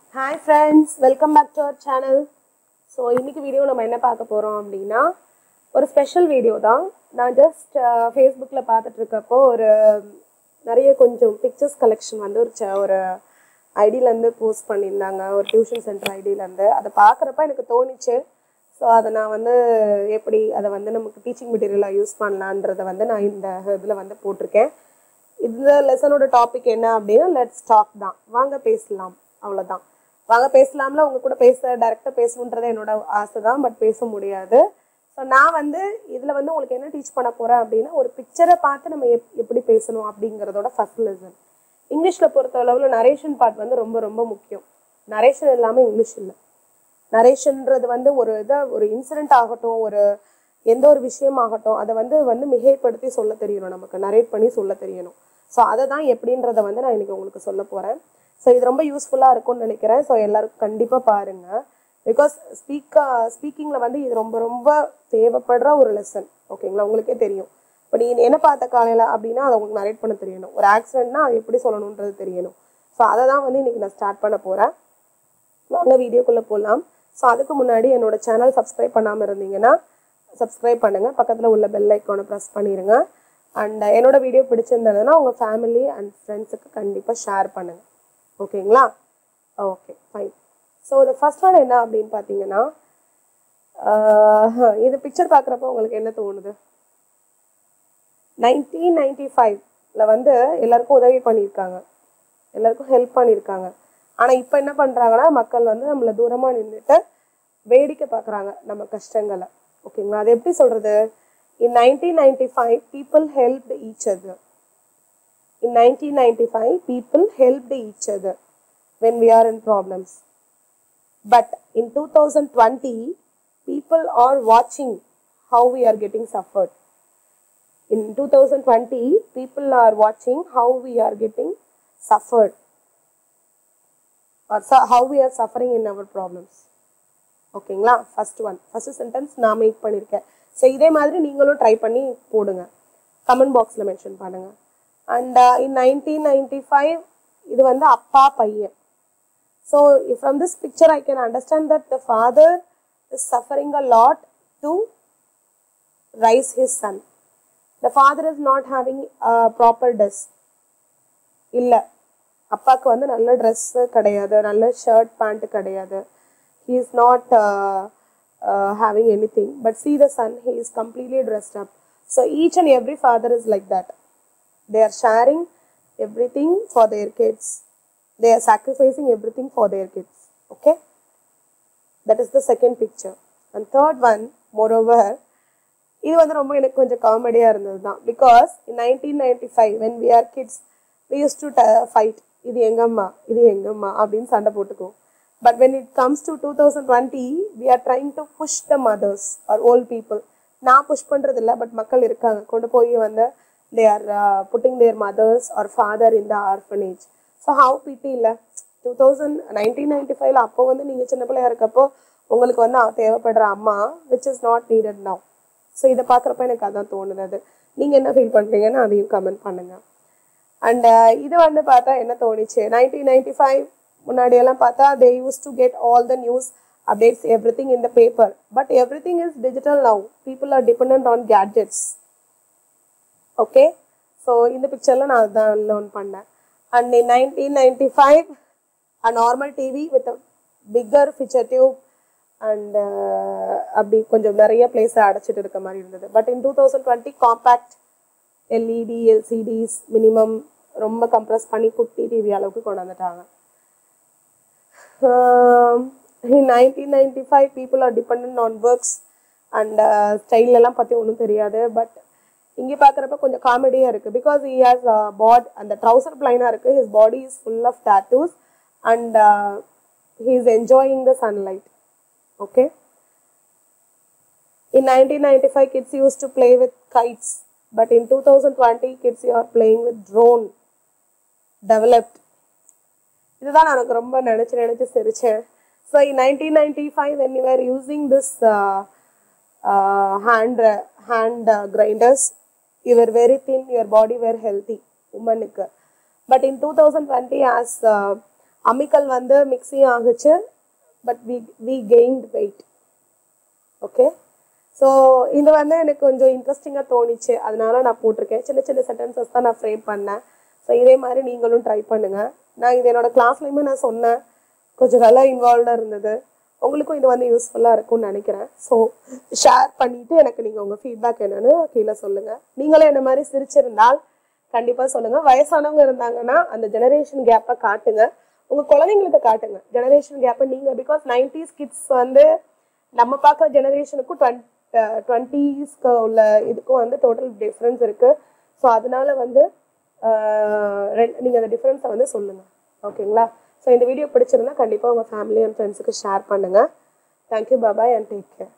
Hi friends welcome back to our channel so இன்னைக்கு video நம்ம என்ன பார்க்க போகிறோம் அப்படின்னா ஒரு ஸ்பெஷல் வீடியோ தான் நான் ஜஸ்ட் ஃபேஸ்புக்கில் பார்த்துட்டு இருக்கப்போ ஒரு நிறைய கொஞ்சம் பிக்சர்ஸ் கலெக்ஷன் வந்து ஒரு ச- ஒரு ஐடியிலேருந்து போஸ்ட் பண்ணியிருந்தாங்க ஒரு டியூஷன் சென்டர் ஐடியிலேருந்து அதை பார்க்குறப்ப எனக்கு தோணுச்சு ஸோ அதை நான் வந்து எப்படி அதை வந்து நமக்கு டீச்சிங் மெட்டீரியலாக யூஸ் பண்ணலான்றதை வந்து நான் இந்த இதில் வந்து போட்டிருக்கேன் இந்த லெசனோட டாபிக் என்ன அப்படின்னா லெட்ஸ் டாக் தான் வாங்க பேசலாம் அவ்வளோதான் வாங்க பேசலாம்ல உங்க கூட பேச டைரெக்டாக பேசணுன்றது என்னோட ஆசை தான் பட் பேச முடியாது ஸோ நான் வந்து இதில் வந்து உங்களுக்கு என்ன டீச் பண்ண போகிறேன் அப்படின்னா ஒரு பிக்சரை பார்த்து நம்ம எப் எப்படி பேசணும் அப்படிங்கிறதோட ஃபர்ஸ்ட் லெசன் இங்கிலீஷில் பொறுத்த அளவில் நரேஷன் பார்ட் வந்து ரொம்ப ரொம்ப முக்கியம் நரேஷன் இல்லாமல் இங்கிலீஷ் இல்லை நரேஷன்ன்றது வந்து ஒரு இதை ஒரு இன்சிடென்ட் ஆகட்டும் ஒரு எந்த ஒரு விஷயம் ஆகட்டும் அதை வந்து வந்து மிகைப்படுத்தி சொல்ல தெரியணும் நமக்கு நரேட் பண்ணி சொல்ல தெரியணும் ஸோ அதை தான் எப்படின்றத வந்து நான் இன்னைக்கு உங்களுக்கு சொல்ல போகிறேன் ஸோ இது ரொம்ப யூஸ்ஃபுல்லாக இருக்கும்னு நினைக்கிறேன் ஸோ எல்லாருக்கும் கண்டிப்பாக பாருங்கள் பிகாஸ் ஸ்பீக்கா ஸ்பீக்கிங்கில் வந்து இது ரொம்ப ரொம்ப தேவைப்படுற ஒரு லெசன் ஓகேங்களா உங்களுக்கே தெரியும் இப்போ நீ என்ன பார்த்த காலையில் அப்படின்னா அதை உங்களுக்கு நரேட் பண்ண தெரியணும் ஒரு ஆக்சிடென்ட்னா அது எப்படி சொல்லணுன்றது தெரியணும் ஸோ அதை தான் வந்து இன்னைக்கு நான் ஸ்டார்ட் பண்ண போகிறேன் வாங்க வீடியோக்குள்ளே போகலாம் ஸோ அதுக்கு முன்னாடி என்னோட சேனல் சப்ஸ்கிரைப் பண்ணாமல் இருந்தீங்கன்னா சப்ஸ்கிரைப் பண்ணுங்கள் பக்கத்தில் உள்ள பெல் ஐக்கானை ப்ரெஸ் பண்ணிடுங்க அண்ட் என்னோட வீடியோ பிடிச்சிருந்ததுன்னா உங்கள் ஃபேமிலி அண்ட் ஃப்ரெண்ட்ஸுக்கு கண்டிப்பாக ஷேர் பண்ணுங்கள் ஓகேங்களா ஓகே ஃபைன் ஸோ இந்த ஃபர்ஸ்ட் ஒன் என்ன அப்படின்னு பார்த்தீங்கன்னா ஆஹ், இது பிக்சர் பார்க்குறப்ப உங்களுக்கு என்ன தோணுது நைன்டீன் நைன்டி ஃபைவ்ல வந்து எல்லாருக்கும் உதவி பண்ணியிருக்காங்க எல்லாருக்கும் ஹெல்ப் பண்ணியிருக்காங்க ஆனால் இப்போ என்ன பண்ணுறாங்கன்னா மக்கள் வந்து நம்மளை தூரமாக நின்றுட்டு வேடிக்கை பார்க்குறாங்க நம்ம கஷ்டங்களை ஓகேங்களா அது எப்படி சொல்கிறது in nineteen ninety five people helped each other in nineteen ninety five people helped each other when we are in problems But in 2020, people are watching how we are getting suffered. In 2020, people are watching how we are getting suffered or su- how we are suffering in our problems. ஓகேங்களா first one first sentence நான் make பண்ணியிருக்கேன் so இதே மாதிரி நீங்களும் try பண்ணி போடுங்க comment பாக்ஸில் mention பண்ணுங்க and in nineteen ninety five இது வந்து அப்பா பையன் So if from this picture, I can understand that the father is suffering a lot to raise his son. The father is not having a proper dress. இல்லை அப்பாவுக்கு வந்து நல்ல dress கிடையாது நல்ல ஷர்ட் பேண்ட் கிடையாது he is not having anything but see the sun he is completely dressed up so each and every father is like that they are sharing everything for their kids they are sacrificing everything for their kids okay that is the second picture and third one moreover இது வந்து ரொம்ப எனக்கு கொஞ்சம் காமெடியாக இருந்தது தான் because in nineteen ninety five when we are kids we use to fight இது எங்கம்மா இது எங்கம்மா அப்படின்னு சண்டை போட்டுக்குவோம் but when it comes to two thousand twenty we are trying to push the mothers are old people நான் push பண்ணுறது இல்லை பட் மக்கள் இருக்காங்க கொண்டு போய் வந்து they are putting their mothers are father in the orphanage so how pity இல்லை two thousand nineteen ninety ஃபைவ்ல அப்போ வந்து நீங்கள் சின்ன பிள்ளையா இருக்கப்போ உங்களுக்கு வந்து அ- தேவைப்படுற அம்மா which is not needed now so இதை பார்க்குறப்ப எனக்கு அதான் தோணுது நீங்கள் என்ன ஃபீல் பண்ணுறீங்கன்னு அதையும் கமெண்ட் பண்ணுங்கள் அண்ட் இது வந்து பார்த்தா என்ன தோணுச்சு நைன்டீன் நைன்டி ஃபைவ் முன்னாடியெல்லாம் பார்த்தா they use to get all the news updates everything in the paper but everything is digital now people are depend on gadgets okay so இந்த பிக்சரில் நான் அதுதான் லேர்ன் பண்ணேன் and in nineteen ninety five a normal TV with bigger picture tube and அப்படி கொஞ்சம் நிறைய பிளேஸை அடைச்சிட்டு இருக்க மாதிரி இருந்தது but in two thousand twenty compact LED LCDs minimum ரொம்ப கம்ப்ரஸ் பண்ணி குட்டி டிவி அளவுக்கு கொண்டு வந்துட்டாங்க in nineteen ninety five people are depend on works and ஸ்டைலெல்லாம் பற்றி ஒன்றும் தெரியாது பட் இங்கே பார்க்குறப்ப கொஞ்சம் காமெடியாக இருக்குது பிகாஸ் ஹி ஹாஸ் பாட் அந்த ட்ரௌசர் பிளைனாக இருக்குது his body is full of tattoos and he is enjoying the sunlight okay In 1995, kids used to play with kites, but in 2020, kids are playing with drone developed. இதுதான் நான் எனக்கு ரொம்ப நினச்சி நினச்சி சிரிச்சேன் so in nineteen ninety five when you are using this hand hand grinders your very thin your body where healthy உமனுக்கு but in two thousand twenty as அம்மிக்கல் வந்து மிக்ஸியும் ஆகுச்சு but we we gained weight okay so இது வந்து எனக்கு கொஞ்சம் இன்ட்ரெஸ்டிங்காக தோணிச்சு அதனால நான் போட்டிருக்கேன் சின்ன சின்ன சென்டென்சஸ் தான் நான் ஃப்ரேம் பண்ணேன் ஸோ இதே மாதிரி நீங்களும் ட்ரை பண்ணுங்க நான் இது என்னோட கிளாஸ்லையுமே நான் சொன்னேன் கொஞ்சம் நல்லா இன்வால்வ்டாக இருந்தது உங்களுக்கும் இது வந்து யூஸ்ஃபுல்லாக இருக்கும்னு நினைக்கிறேன் ஸோ ஷேர் பண்ணிவிட்டு எனக்கு நீங்கள் உங்கள் ஃபீட்பேக் என்னன்னு கீழே சொல்லுங்கள் நீங்களும் என்ன மாதிரி சிரிச்சிருந்தால் கண்டிப்பாக சொல்லுங்கள் வயசானவங்க இருந்தாங்கன்னா அந்த ஜெனரேஷன் கேப்பை காட்டுங்க உங்கள் குழந்தைங்களுக்கு காட்டுங்க ஜெனரேஷன் கேப்பை நீங்கள் பிகாஸ் நைன்டிஸ் கிட்ஸ் வந்து நம்ம பார்க்குற ஜெனரேஷனுக்கும் டுவெண்ட் டுவெண்ட்டீஸ்க்கு உள்ள இதுக்கும் வந்து டோட்டல் டிஃப்ரென்ஸ் இருக்குது ஸோ அதனால வந்து நீங்கள் அந்த டிஃப்ரென்ஸை வந்து சொல்லுங்கள் ஓகேங்களா ஸோ இந்த வீடியோ பிடிச்சிருந்தா கண்டிப்பாக உங்கள் ஃபேமிலி அண்ட் ஃப்ரெண்ட்ஸுக்கு ஷேர் பண்ணுங்கள் thank you bye bye and take care